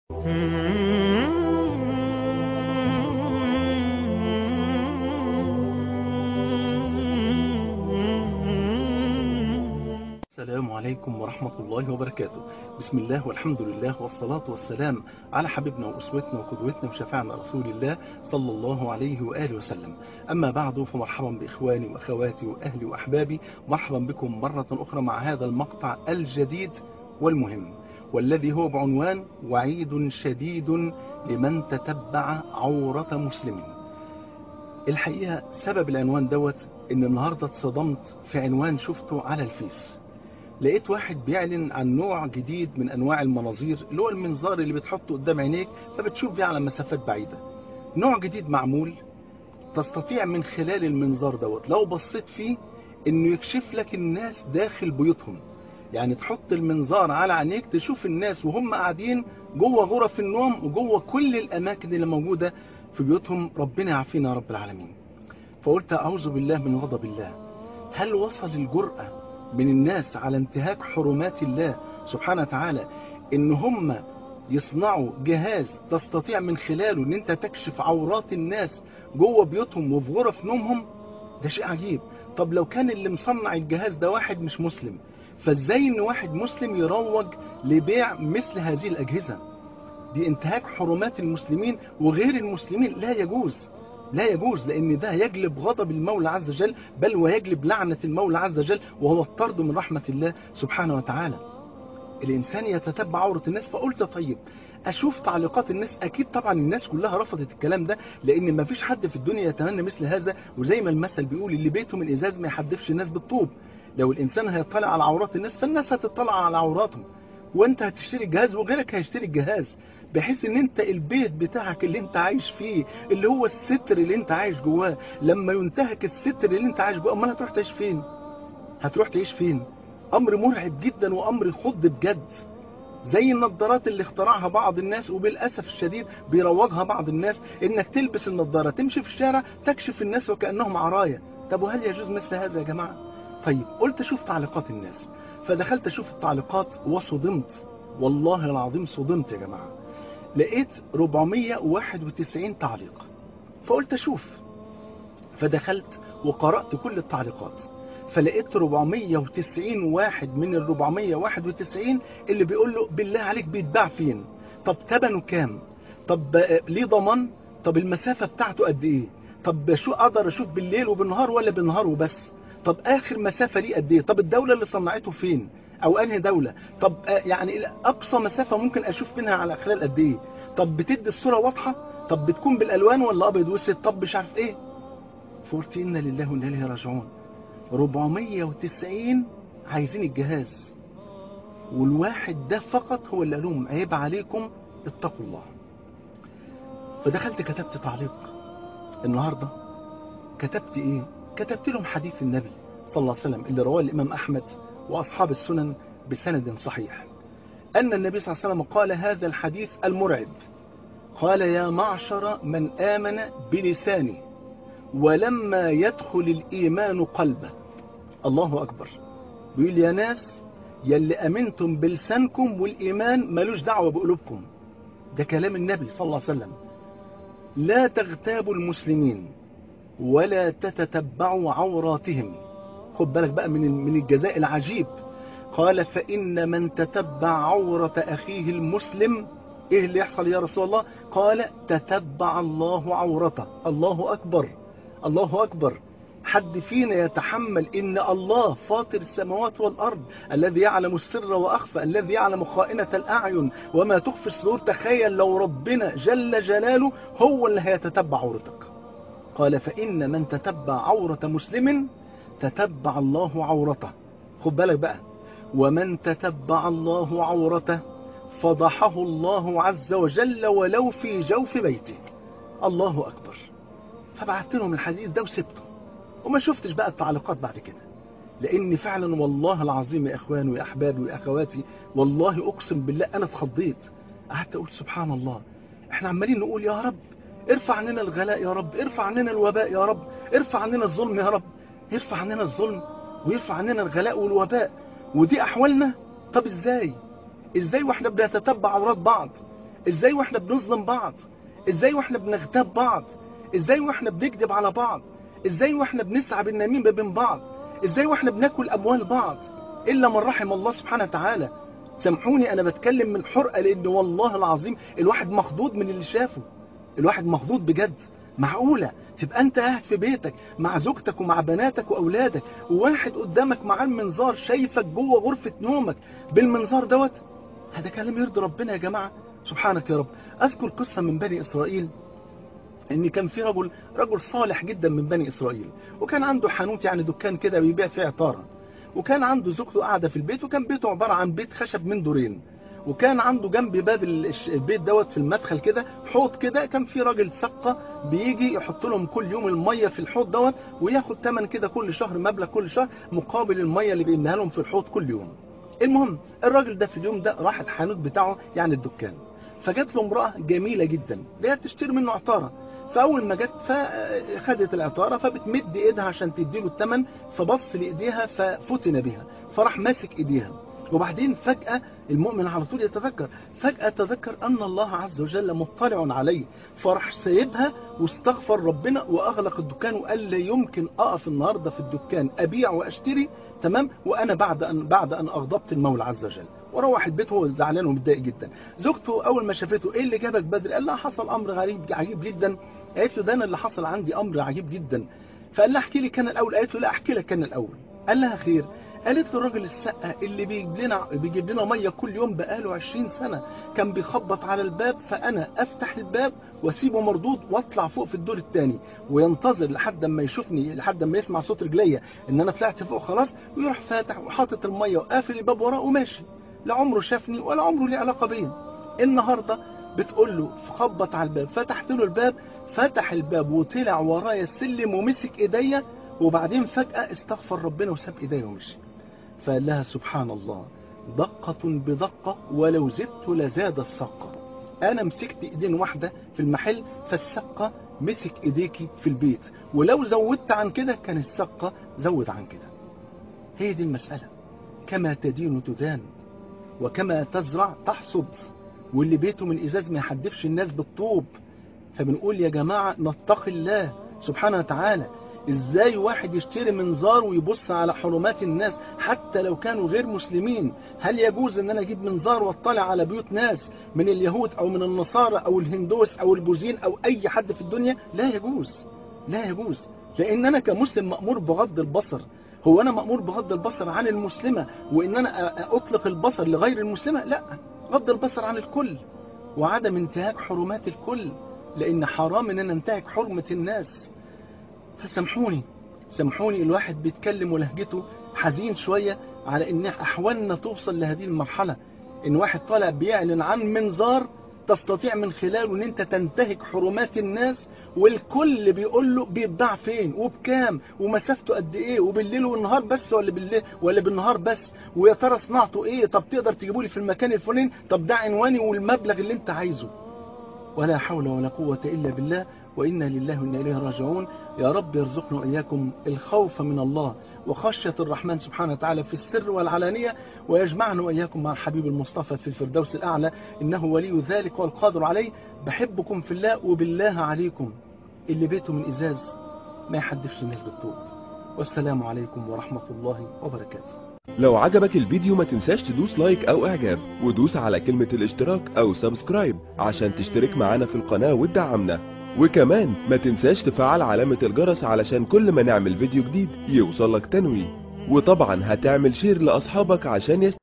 السلام عليكم ورحمة الله وبركاته بسم الله والحمد لله والصلاة والسلام على حبيبنا وأسوتنا وقدوتنا وشفاعنا رسول الله صلى الله عليه وآله وسلم أما بعد فمرحبا بإخواني وأخواتي وأهلي وأحبابي مرحبا بكم مرة أخرى مع هذا المقطع الجديد والمهم والذي هو بعنوان وعيد شديد لمن تتبع عورة مسلم الحقيقة سبب العنوان دوت ان النهاردة اتصدمت في عنوان شفته على الفيس لقيت واحد بيعلن عن نوع جديد من انواع المناظير اللي هو المنظار اللي بتحطه قدام عينيك فبتشوف بيه على مسافات بعيدة نوع جديد معمول تستطيع من خلال المنظار دوت لو بصيت فيه انه يكشف لك الناس داخل بيوتهم يعني تحط المنظار على عينيك تشوف الناس وهم قاعدين جوه غرف النوم وجوه كل الاماكن اللي موجودة في بيوتهم ربنا يعافينا يا رب العالمين فقلت أعوذ بالله من غضب الله هل وصل الجرأة من الناس على انتهاك حرمات الله سبحانه وتعالى ان هم يصنعوا جهاز تستطيع من خلاله ان انت تكشف عورات الناس جوه بيوتهم وفي غرف نومهم ده شيء عجيب طب لو كان اللي مصنع الجهاز ده واحد مش مسلم فازاي ان واحد مسلم يروج لبيع مثل هذه الاجهزة دي انتهاك حرمات المسلمين وغير المسلمين لا يجوز لا يجوز لأن ده يجلب غضب المولى عز وجل بل ويجلب لعنة المولى عز وجل وهو الطرد من رحمة الله سبحانه وتعالى الإنسان يتتبع عورة الناس فقلت طيب أشوف تعليقات الناس أكيد طبعا الناس كلها رفضت الكلام ده لأن ما فيش حد في الدنيا يتمنى مثل هذا وزي ما المثل بيقول اللي بيته من إزاز ما يحدفش الناس بالطوب لو الإنسان هيطلع على عورات الناس فالناس هتطلع على عوراتهم وانت هتشتري الجهاز وغيرك هيشتري الجهاز بحيث ان انت البيت بتاعك اللي انت عايش فيه اللي هو الستر اللي انت عايش جواه لما ينتهك الستر اللي انت عايش جواه امال هتروح تعيش فين هتروح تعيش فين امر مرعب جدا وامر يخض بجد زي النظارات اللي اخترعها بعض الناس وبالاسف الشديد بيروجها بعض الناس انك تلبس النظاره تمشي في الشارع تكشف الناس وكانهم عرايا طب وهل يجوز مثل هذا يا جماعه طيب قلت اشوف تعليقات الناس فدخلت اشوف التعليقات وصدمت والله العظيم صدمت يا جماعه لقيت 491 تعليق فقلت اشوف فدخلت وقرأت كل التعليقات فلقيت 490 واحد من ال 491 اللي بيقول له بالله عليك بيتباع فين طب ثمنه كام طب ليه ضمان طب المسافة بتاعته قد ايه طب شو اقدر اشوف بالليل وبالنهار ولا بالنهار وبس طب اخر مسافة ليه قد ايه طب الدولة اللي صنعته فين او انهي دولة طب يعني اقصى مسافة ممكن اشوف منها على خلال قد ايه طب بتدي الصورة واضحة طب بتكون بالالوان ولا ابيض واسود طب مش عارف ايه فقلت انا لله وانا اليه راجعون 490 عايزين الجهاز والواحد ده فقط هو اللي قال لهم عيب عليكم اتقوا الله فدخلت كتبت تعليق النهارده كتبت ايه كتبت لهم حديث النبي صلى الله عليه وسلم اللي رواه الامام احمد وأصحاب السنن بسند صحيح أن النبي صلى الله عليه وسلم قال هذا الحديث المرعب قال يا معشر من آمن بلسانه ولما يدخل الإيمان قلبه الله أكبر بيقول يا ناس يلي أمنتم بلسانكم والإيمان ملوش دعوة بقلوبكم ده كلام النبي صلى الله عليه وسلم لا تغتابوا المسلمين ولا تتتبعوا عوراتهم خد بالك بقى من من الجزاء العجيب قال فإن من تتبع عورة أخيه المسلم إيه اللي يحصل يا رسول الله قال تتبع الله عورته الله أكبر الله أكبر حد فينا يتحمل إن الله فاطر السماوات والأرض الذي يعلم السر وأخفى الذي يعلم خائنة الأعين وما تخفي الصدور تخيل لو ربنا جل جلاله هو اللي هيتتبع عورتك قال فإن من تتبع عورة مسلم تتبع الله عورته خد بالك بقى ومن تتبع الله عورته فضحه الله عز وجل ولو في جوف بيته الله أكبر فبعثت لهم الحديث ده وسبته وما شفتش بقى التعليقات بعد كده لأن فعلا والله العظيم يا إخواني ويا أحبابي ويا أخواتي والله أقسم بالله أنا اتخضيت قعدت أقول سبحان الله احنا عمالين نقول يا رب ارفع عننا الغلاء يا رب ارفع عننا الوباء يا رب ارفع عننا الظلم يا رب يرفع عننا الظلم ويرفع عننا الغلاء والوباء ودي أحوالنا طب إزاي إزاي وإحنا بنتتبع عورات بعض ازاي واحنا بنظلم بعض ازاي واحنا بنغتاب بعض ازاي واحنا بنكذب على بعض ازاي واحنا بنسعى بالنميمة بين بعض ازاي واحنا بناكل اموال بعض الا من رحم الله سبحانه وتعالى سامحوني انا بتكلم من حرقة لان والله العظيم الواحد مخضوض من اللي شافه الواحد مخضوض بجد معقولة تبقى انت قاعد في بيتك مع زوجتك ومع بناتك واولادك وواحد قدامك مع المنظار شايفك جوه غرفة نومك بالمنظار دوت هذا كلام يرضي ربنا يا جماعة سبحانك يا رب اذكر قصة من بني اسرائيل ان كان في رجل رجل صالح جدا من بني اسرائيل وكان عنده حانوت يعني دكان كده بيبيع فيه عطاره وكان عنده زوجته قاعده في البيت وكان بيته عباره عن بيت خشب من دورين وكان عنده جنب باب البيت دوت في المدخل كده حوض كده كان في راجل سقة بيجي يحط لهم كل يوم المية في الحوض دوت وياخد تمن كده كل شهر مبلغ كل شهر مقابل المية اللي بيملاها لهم في الحوض كل يوم المهم الراجل ده في اليوم ده راح الحانوت بتاعه يعني الدكان فجات له امرأة جميلة جدا اللي هي تشتري منه عطارة فاول ما جت فخدت العطاره فبتمد ايدها عشان تديله الثمن فبص لايديها ففتن بها فراح ماسك ايديها وبعدين فجأة المؤمن على طول يتذكر فجأة تذكر أن الله عز وجل مطلع عليه فراح سايبها واستغفر ربنا وأغلق الدكان وقال لا يمكن أقف النهاردة في الدكان أبيع وأشتري تمام وأنا بعد أن بعد أن أغضبت المولى عز وجل وروح البيت وهو زعلان ومتضايق جدا زوجته اول ما شافته ايه اللي جابك بدري قال لها حصل امر غريب عجيب جدا قالت له ده انا اللي حصل عندي امر عجيب جدا فقال لها احكي لي كان الاول قالت له لا احكي لك كان الاول قال لها خير قالت له الراجل السقة اللي بيجيب لنا بيجيب لنا ميه كل يوم بقاله 20 سنه كان بيخبط على الباب فانا افتح الباب واسيبه مردود واطلع فوق في الدور الثاني وينتظر لحد ما يشوفني لحد ما يسمع صوت رجليا ان انا طلعت فوق خلاص ويروح فاتح وحاطط الميه وقافل الباب وراه وماشي لا عمره شافني ولا عمره ليه علاقه بيا النهارده بتقول له خبط على الباب فتحت له الباب فتح الباب وطلع ورايا السلم ومسك ايديا وبعدين فجأة استغفر ربنا وساب ايديا ومشي فقال لها سبحان الله دقة بدقة ولو زدت لزاد السقة انا مسكت ايدين واحدة في المحل فالسقة مسك ايديكي في البيت ولو زودت عن كده كان السقة زود عن كده هي دي المسألة كما تدين تدان وكما تزرع تحصد واللي بيته من ازاز ما يحدفش الناس بالطوب فبنقول يا جماعة نتقي الله سبحانه وتعالى ازاي واحد يشتري منظار ويبص على حرمات الناس حتى لو كانوا غير مسلمين هل يجوز ان انا اجيب منظار واطلع على بيوت ناس من اليهود او من النصارى او الهندوس او البوذيين او اي حد في الدنيا لا يجوز لا يجوز لان انا كمسلم مأمور بغض البصر هو انا مأمور بغض البصر عن المسلمة وان انا اطلق البصر لغير المسلمة لا غض البصر عن الكل وعدم انتهاك حرمات الكل لان حرام ان انا انتهك حرمة الناس فسامحوني سامحوني الواحد بيتكلم ولهجته حزين شوية على ان احوالنا توصل لهذه المرحلة ان واحد طالع بيعلن عن منظار تستطيع من خلاله ان انت تنتهك حرمات الناس والكل بيقول له بيتباع فين وبكام ومسافته قد ايه وبالليل والنهار بس ولا بالليل ولا بالنهار بس ويا ترى صناعته ايه طب تقدر تجيبه لي في المكان الفلاني طب ده عنواني والمبلغ اللي انت عايزه ولا حول ولا قوة إلا بالله وإنا لله وإنا إليه راجعون يا رب يرزقنا وإياكم الخوف من الله وخشية الرحمن سبحانه وتعالى في السر والعلانية ويجمعنا وإياكم مع الحبيب المصطفى في الفردوس الأعلى إنه ولي ذلك والقادر عليه بحبكم في الله وبالله عليكم اللي بيته من إزاز ما يحدفش الناس بالطوب والسلام عليكم ورحمة الله وبركاته لو عجبك الفيديو ما تنساش تدوس لايك او اعجاب ودوس على كلمة الاشتراك او سبسكرايب عشان تشترك معانا في القناة وتدعمنا وكمان ما تنساش تفعل علامة الجرس علشان كل ما نعمل فيديو جديد يوصلك تنويه وطبعا هتعمل شير لاصحابك عشان يست...